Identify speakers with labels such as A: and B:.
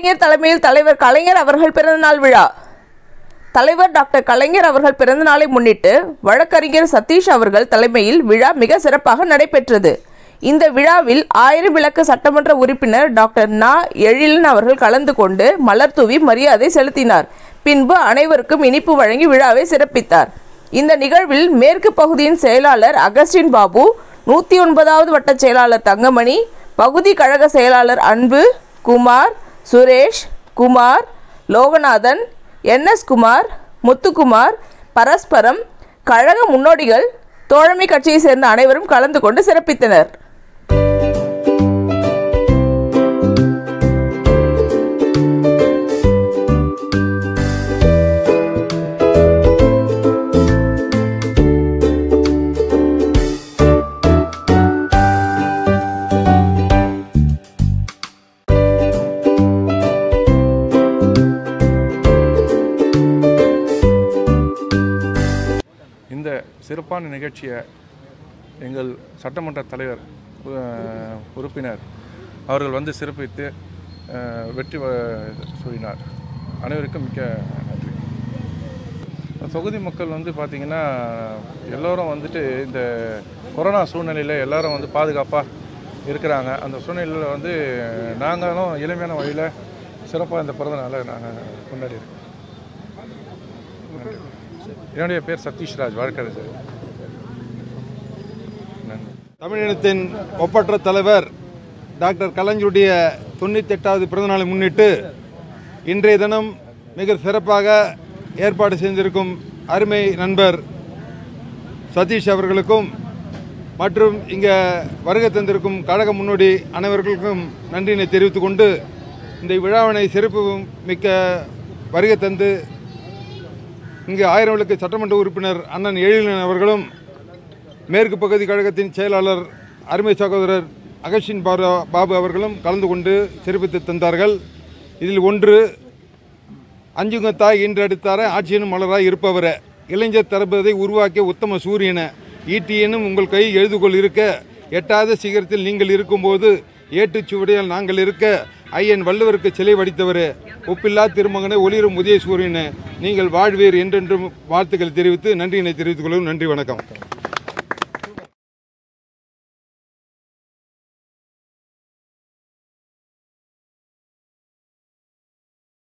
A: கலைஞர் தலைமையில் தலைவர் கலைஞர் அவர்கள் பிறந்தநாள் விழா தலைவர் டாக்டர் கலைஞர் அவர்கள் பிறந்தநாளை முன்னிட்டு வழக்கறிஞர் சதீஷ் அவர்கள் தலைமையில் விழா மிக சிறப்பாக நடைபெற்றது இந்த விழாவில் ஆயிரம் விளக்கு சட்டமன்ற உறுப்பினர் டாக்டர் நா எழிலன் அவர்கள் கலந்து கொண்டு மலர் தூவி மரியாதை செலுத்தினார் பின்பு அனைவருக்கும் இனிப்பு வழங்கி விழாவை சிறப்பித்தார் இந்த நிகழ்வில் மேற்கு பகுதியின் செயலாளர் அகஸ்டின் பாபு நூற்றி ஒன்பதாவது வட்ட செயலாளர் தங்கமணி பகுதி கழக செயலாளர் அன்பு குமார் சுரேஷ் குமார் லோகநாதன் என்எஸ் குமார் முத்துக்குமார் பரஸ்பரம் கழக முன்னோடிகள் தோழமை கட்சியை சேர்ந்த அனைவரும் கலந்து கொண்டு சிறப்பித்தனர்
B: இந்த சிறப்பான நிகழ்ச்சியை எங்கள் சட்டமன்ற தலைவர் அஹ், உறுப்பினர் அவர்கள் வந்து சிறப்பித்து அஹ், வெற்றி வ- சூடினார் அனைவருக்கும் மிக்க நன்றி தொகுதி மக்கள் வந்து பார்த்திங்கன்னா எல்லோரும் வந்துட்டு இந்த கொரோனா சூழ்நிலையில் எல்லாரும் வந்து பாதுகாப்பாக இருக்கிறாங்க அந்த சூழ்நிலையில் வந்து நாங்களும் எளிமையான வழியில் சிறப்பாக இந்த பிறந்த நாளை நாங்கள் கொண்டாடி இருக்கோம் என்னுடைய பேர் சதீஷ்ராஜ் வழக்கறிஞர் நன்றி
C: தமிழினத்தின் ஒப்பற்ற தலைவர் டாக்டர் கலைஞருடைய தொண்ணூற்றி எட்டாவது பிறந்தநாளை முன்னிட்டு இன்றைய தினம் மிக சிறப்பாக ஏற்பாடு செய்திருக்கும் அருமை நண்பர் சதீஷ் அவர்களுக்கும் மற்றும் இங்கே வருகை தந்திருக்கும் கழக முன்னோடி அனைவர்களுக்கும் நன்றியினை தெரிவித்துக் கொண்டு இந்த விழாவினை சிறப்பு மிக்க வருகை தந்து இங்கு ஆயிரம் விளக்கு சட்டமன்ற உறுப்பினர் அண்ணன் எழிலன் அவர்களும் மேற்கு பகுதி கழகத்தின் செயலாளர் அருமை சகோதரர் அகஷின் பாரு பாபு அவர்களும் கலந்து கொண்டு சிறப்பித்து தந்தார்கள் இதில் ஒன்று அஞ்சுங்க தாய் இன்று அடுத்தார ஆட்சியனும் மலராய் இருப்பவரே இளைஞர் தரப்பதை உருவாக்கிய உத்தம சூரியன ஈட்டியனும் உங்கள் கை எழுதுகோள் இருக்க எட்டாத சிகரத்தில் நீங்கள் இருக்கும்போது ஏட்டுச் சுவடியால் நாங்கள் இருக்க ஐயன் வள்ளுவருக்கு சிலை வடித்தவரே ஒப்பில்லா திருமகனே ஒளிரும் உதய சூரியனே நீங்கள் வாழ்வீர் என்றென்றும் வாழ்த்துக்கள் தெரிவித்து நன்றியினை தெரிவித்துக் கொள்வோம் நன்றி வணக்கம்